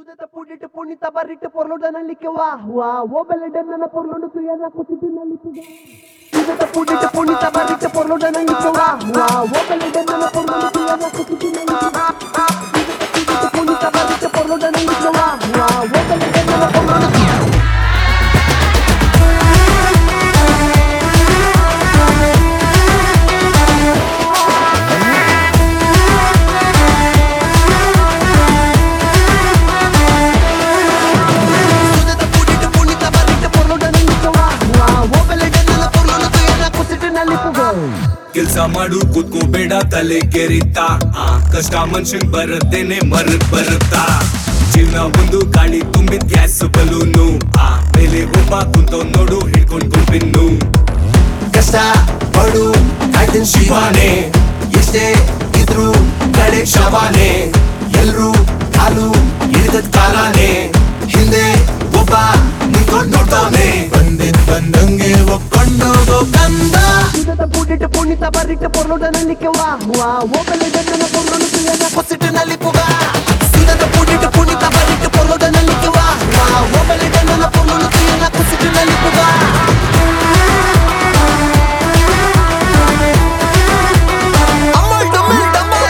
Sudete pudite punita barrite por lo dana likewa wa wo bele dana por lo tu yana kusitu na likuga Sudete pudite punita barrite por lo dana likewa wa wo bele dana por lo tu yana kusitu na likuga Sudete pudite punita barrite por lo dana likewa wa wo bele dana por lo tu Sudete pudite punita barrite por lo dana likewa wa wo bele dana por lo tu yana kusitu na likuga ಕೆಲ್ಸ ಮಾಡು ಕೂತ್ಕೋಬೇಡ ತಲೆ ಕೆರಿತಾ ಆ ಕಷ್ಟ ಮನುಷ್ಯನ್ ಬರತ್ತೇನೆ ಮರಕ್ ಬರುತ್ತಾ ಜೀವನ ಒಂದು ಗಾಳಿ ತುಂಬಿದ ಗ್ಯಾಸ್ ಬಲೂನು ಆ ಮೇಲೆ ಒಬ್ಬ ಕುಂತವ್ ನೋಡು ಹಿಡ್ಕೊಂಡ್ ಗುಂಪಿನ್ನು ಕಷ್ಟ ಪಡು ಕಾಯ್ತಿನ್ ಶಿವಾನೆ ಎಷ್ಟೇ ಇದ್ರು ಕಡೆ ಶವಾನೆ ಎಲ್ರು ಕಾಲು ಹಿಡಿದದ್ ಕಾಲಾನೆ ಹಿಂದೆ ಒಬ್ಬ ನಿಂತ್ಕೊಂಡ್ ನೋಡ್ತಾನೆ ಬಂದಿದ್ ಬಂದಂಗೆ ಒಪ್ಕೊಂಡೋಗೋ ಕಂದ Sudete pudite punita barrite por lo dana likewa wa wo bele dana por lo tu yana ಹೊಸಿಟ್ಟಿನಲ್ಲಿ ಪುಗ ಸೀದದ ಪುಡಿಟ ಪುಣಿತ ಬರಿಟ ಪೊರ್ಲೋದನಲ್ಲಿ ಕಿವ ಒಬ್ಬಲಿ ಗಂಡನ ಪೊರ್ಲೋನು ತುಯನ ಕುಸಿಟಿನಲ್ಲಿ ಪುಗ ಅಮ್ಮಳ್ ಡಮ್ಮಳ್ ಡಮ್ಮಳ್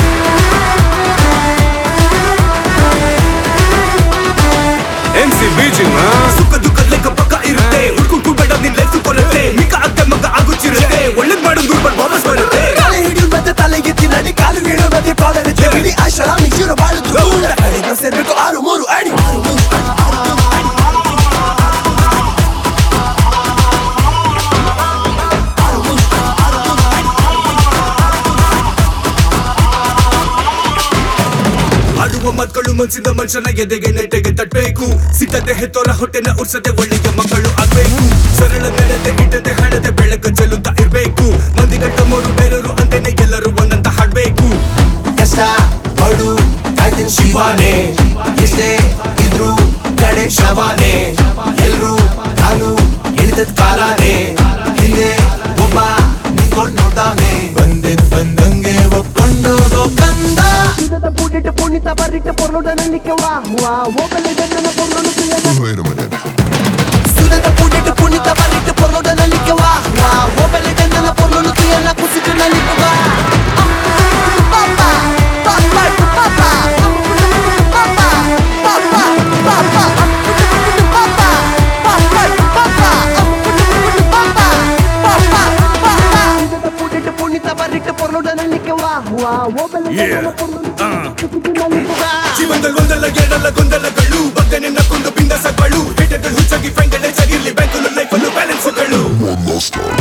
ಎನ್ ಸಿ ಬೀಜಿಂಗ್ ಸುಖ ದುಃಖದ ಲೆಕ್ಕ ಪಕ್ಕ ಇರುತ್ತೆ ಹುಡ್ಕೊಂಡು ಬೇಡ ನಿನ್ ಲೈಫ್ ಕೊರತೆ ಮಿಕ್ಕ ಅತ್ತೆ ಮಗ ಆಗುತ್ತಿರುತ್ತೆ ಒಳ್ಳೇದ್ ಮಾಡೋದು ದುಡ್ಡು ವಾಪಸ್ ಬರುತ್ತೆ ಕಾಲು ಹಿಡಿಯು ಮತ್ತೆ ತಲೆಗೆತ್ತಿ ನಡಿ ಕಾಲು ಬೀಳೋ ಮತ್ತೆ ಕಾಲರಿದ್ದೆ ಬಿಡಿ ಆಶರ ಮಿಕ್ಸಿರೋ ಬಾಳುದು ದೂರ ಕಡೆಗೆ ಸೇರ್ಬೇಕು ಆರು ಮೂರು ಅಡಿ ಆರು ಮೂರು ಅಡಿ, ಆರು ಮೂರು ಅಡಿ. ಆರು ಮೂರು ಅಡಿ, ಆರು ಮೂರು ಅಡಿ. ಆಡುವ ಮಕ್ಕಳು ಮನ್ಸಿದ ಮನುಷ್ಯನ ಎದೆಗೆ ನೆಟ್ಟಗೆ ತಟ್ಟಬೇಕು ಸಿದ್ಧತೆ ಹೆತ್ತೋರ ಹೊಟ್ಟೆನ ಉರ್ಸದೆ ಒಳ್ಳೆಯ ಮಕ್ಕಳು ಆಗ್ಬೇಕು ಸರಳ ನೆಲತೆ ಇಟ್ಟದೆ ಹಣತೆ ಬೆಳಕು ಚೆಲ್ಲುತ್ತಾ ಇರ್ಬೇಕು ಮಂದಿಗಟ್ಟ ಮೂರು ಬೇರೆಯವರು ಅಂತೇನೆ ಎಲ್ಲರೂ ಒಂದಂತ ಹಾಡ್ಬೇಕು ಕಷ್ಟ ಪಡು ಕಾಯ್ತಿನ್ ಶಿವಾನೆ ಎಷ್ಟೇ ಇದ್ರು ಕಡೆ ಶವಾನೆ ಎಲ್ರು ಕಾಲು ಹಿಡಿದದ್ ಕಾಲಾನೆ ಹಿಂದೆ ಒಬ್ಬ ನಿಂತ್ಕೊಂಡ್ ನೋಡ್ತಾನೆ ಬಂದಿದ್ ಬಂದಂಗೆ ಒಪ್ಕೊಂಡೋಗೋ ಕಂದ Sudete pudite punita barrite por lo dana likewa wa wo bele dana por lo tu yana Wait a minute. ಸುದದ ಪುಡಿಟ ಪುಣಿತ ಬರಿಟ ಪೊರ್ಲೋದನಲ್ಲಿ ಕಿವ ಒಬ್ಬಲಿ ಗಂಡನ ಪೊರ್ಲೋನು ತುಯನ ಕುಸಿಟಿನಲ್ಲಿ ಪುಗ Sudete pudite punita barrite por lo dana likewa wa wo bele dana por lo tu yana kusitu na likuga ಜೀವನದಲ್ಲಿ ಒಂದಲ್ಲ ಎರಡಲ್ಲ ಗೊಂದಲಗಳು ಬಗ್ಗೆ ನಿನ್ನ ಕೊಂದು ಬಿಂದಸಗಳು ಹೇಟರ್ಗಳು ಹುಚ್ಚಾಗಿ ಫ್ರೆಂಡ್ ಸರಿಯಿರ್ಲಿ ಬ್ಯಾಂಕಲ್ಲಿ ಲೈಫ್ ಅನ್ನು ಬ್ಯಾಲೆನ್ಸ್ಗಳು One lost star.